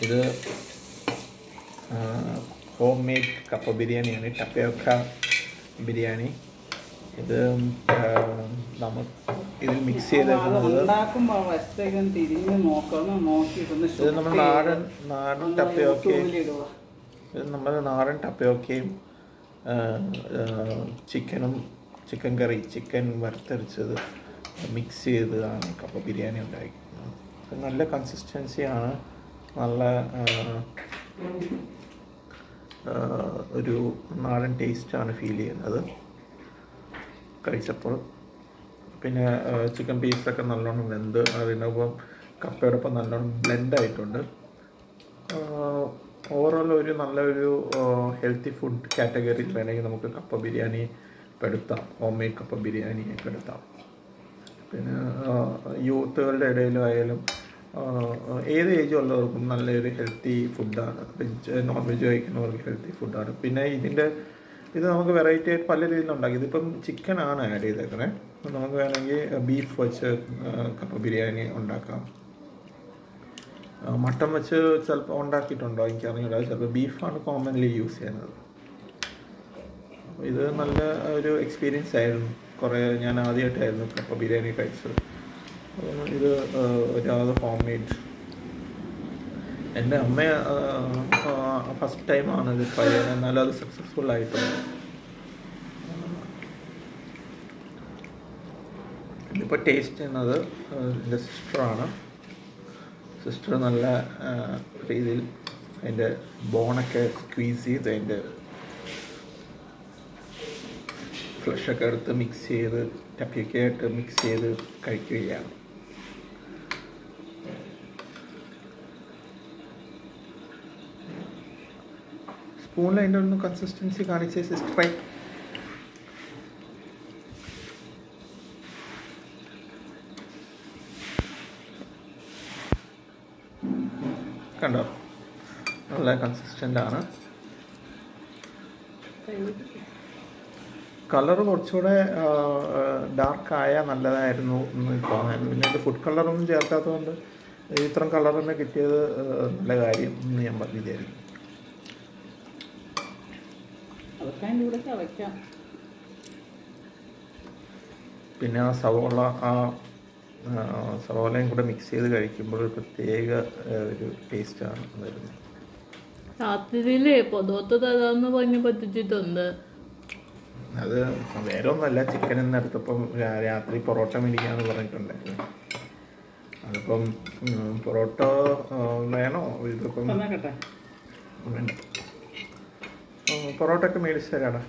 ഇത് home made കപ്പ ബിരിയാണിയാണ് ടപ്പയൊക്ക ബിരിയാണി ഇത് നമ്മൾ ഇതിൽ മിക്സ് ചെയ്തേക്കുന്നത് ഉണ്ടാക്കുമ്പോ വശത്തേക്ക് തിരിഞ്ഞ് നോക്കണം നോക്കിയിട്ടൊന്ന് ഇത് നമ്മൾ നാടൻ നാടൻ ടപ്പയൊക്കെ ഇടുക ഇത് നമ്മൾ നാടൻ ടപ്പയൊക്കെയും ചിക്കനും ചിക്കൻ കറി ചിക്കൻ വറുത്തരച്ചത് മിക്സ് ചെയ്തതാണ് കപ്പ ബിരിയാണി ഉണ്ടായിരിക്കുന്നത് ഇത് നല്ല കൺസിസ്റ്റൻസിയാണ് നല്ല ആ, ആ, ഒരു നാടൻ ടേസ്റ്റാണ് ഫീൽ ചെയ്യുന്നത് കഴിച്ചപ്പോൾ പിന്നെ ചിക്കൻ പീസൊക്കെ നല്ലോണം വെന്ത് അതിനൊപ്പം കപ്പയോടൊപ്പം നല്ലോണം ബ്ലെൻഡ് ആയിട്ടുണ്ട് ഓവറോൾ ഒരു നല്ലൊരു ഹെൽത്തി ഫുഡ് കാറ്റഗറിയിൽ വേണമെങ്കിൽ നമുക്ക് കപ്പ ബിരിയാണി പെടുത്താം ഹോം മെയ്ഡ് കപ്പ ബിരിയാണി പെടുത്താം പിന്നെ യൂത്തുകളുടെ ഇടയിലും ആയാലും ആ, ഏത് ഏജ് ഉള്ളവർക്കും നല്ലൊരു ഹെൽത്തി ഫുഡാണ് വെജ് നോൺ വെജ് കഴിക്കുന്നവർക്ക് ഹെൽത്തി ഫുഡാണ് പിന്നെ ഇതിൻ്റെ ഇത് നമുക്ക് വെറൈറ്റി ആയിട്ട് പല രീതിയിൽ ഉണ്ടാക്കി ഇതിപ്പം ചിക്കനാണ് ആഡ് ചെയ്തേക്കണേ അപ്പം നമുക്ക് വേണമെങ്കിൽ ബീഫ് വെച്ച് ആ, കപ്പ ബിരിയാണി ഉണ്ടാക്കാം ആ, മട്ടൻ വെച്ച് ചിലപ്പോൾ ഉണ്ടാക്കിയിട്ടുണ്ടോ എനിക്കറിയില്ല ചിലപ്പോൾ ബീഫാണ് കോമൺലി യൂസ് ചെയ്യുന്നത് അപ്പോൾ ഇത് നല്ല ഒരു എക്സ്പീരിയൻസ് ആയിരുന്നു കുറേ ഞാൻ ആദ്യമായിട്ടായിരുന്നു കപ്പ ബിരിയാണി കഴിച്ചത് അപ്പോൾ ഇത് ആ, ഒരാൾ ഹോം മെയ്ഡ് എൻ്റെ അമ്മ ഫസ്റ്റ് ടൈമാണ് ഇത് ട്രൈ ചെയ്യുന്നത് എന്നാലും അത് സക്സസ്ഫുൾ ആയിട്ടുണ്ട് ഇതിപ്പോൾ ടേസ്റ്റ് ചെയ്യുന്നത് എൻ്റെ സിസ്റ്ററാണ് സിസ്റ്റർ നല്ല ആ, രീതിയിൽ അതിൻ്റെ ബോണൊക്കെ സ്ക്വീസ് ചെയ്ത് അതിൻ്റെ ഫ്ലഷൊക്കെ എടുത്ത് മിക്സ് ചെയ്ത് ടപ്പിയൊക്കെ ആയിട്ട് മിക്സ് ചെയ്ത് കഴിക്കുകയാണ് സ്പൂണിൽ അതിൻ്റെ ഒന്ന് കൺസിസ്റ്റൻസി കാണിച്ച സിസ്റ്ററെ കണ്ടോ നല്ല കൺസിസ്റ്റൻ്റ് ആണ് കളർ കുറച്ചുകൂടെ ഡാർക്ക് ആയാൽ നല്ലതായിരുന്നു എന്ന് തോന്നാൻ പിന്നെ ഇത് ഫുഡ് കളറൊന്നും ചേർക്കാത്തതുകൊണ്ട് ഇത്രയും കളർ തന്നെ കിട്ടിയത് ആ, നല്ല കാര്യം എന്ന് ഞാൻ വിചാരിക്കും അതൊക്കെ അതിൻ്റെ കൂടെ ചവയ്ക്കാം പിന്നെ ആ സവോള ആ ആ, സവോളയും കൂടെ മിക്സ് ചെയ്ത് കഴിക്കുമ്പോൾ ഒരു പ്രത്യേക ആ, ഒരു ടേസ്റ്റാണ് വരുന്നത് രാത്രിയിലേ പൊതോത്ത് തരാന്ന് പറഞ്ഞ് പറ്റിച്ചിട്ടുണ്ട് അത് വേറെ ഒന്നുമല്ല ചിക്കൻ എന്ന് എടുത്തപ്പം രാ- രാത്രി പൊറോട്ട മേടിക്കാന്ന് പറഞ്ഞിട്ടുണ്ടായിരുന്നു അതിപ്പം ഉം, പൊറോട്ട ആ, വേണോ ഇതിപ്പം തന്നേക്കട്ടെ വേണ്ട ആ, പൊറോട്ട ഒക്കെ മേടിച്ച് തരാടാ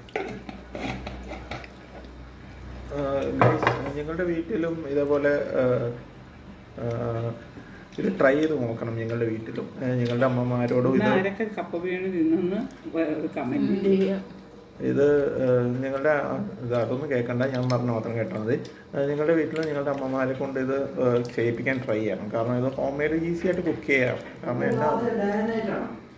ആ, guys, ഞങ്ങളുടെ വീട്ടിലും ഇതേപോലെ ആ, ആ, ഇത് ട്രൈ ചെയ്ത് നോക്കണം ഞങ്ങളുടെ വീട്ടിലും ആ, ഞങ്ങളുടെ അമ്മമാരോടും ഇന്ന് ഇത് ആരൊക്കെ കപ്പ ബിരിയാണി തിന്നെന്ന് കമന്റ് ചെയ്യാം ഇത് ആ, നിങ്ങളുടെ ആ, ഇത് അതൊന്നും കേൾക്കണ്ട ഞാൻ പറഞ്ഞ മാത്രം കേട്ടാൽ മതി ആ, നിങ്ങളുടെ വീട്ടിൽ നിങ്ങളുടെ അമ്മമാരെ കൊണ്ട് ഇത് ആ, ചെയ്യിപ്പിക്കാൻ ട്രൈ ചെയ്യണം കാരണം ഇത് ഹോം മെയ്ഡ് ഈസി ആയിട്ട് കുക്ക് ചെയ്യാം കാരണം എല്ലാ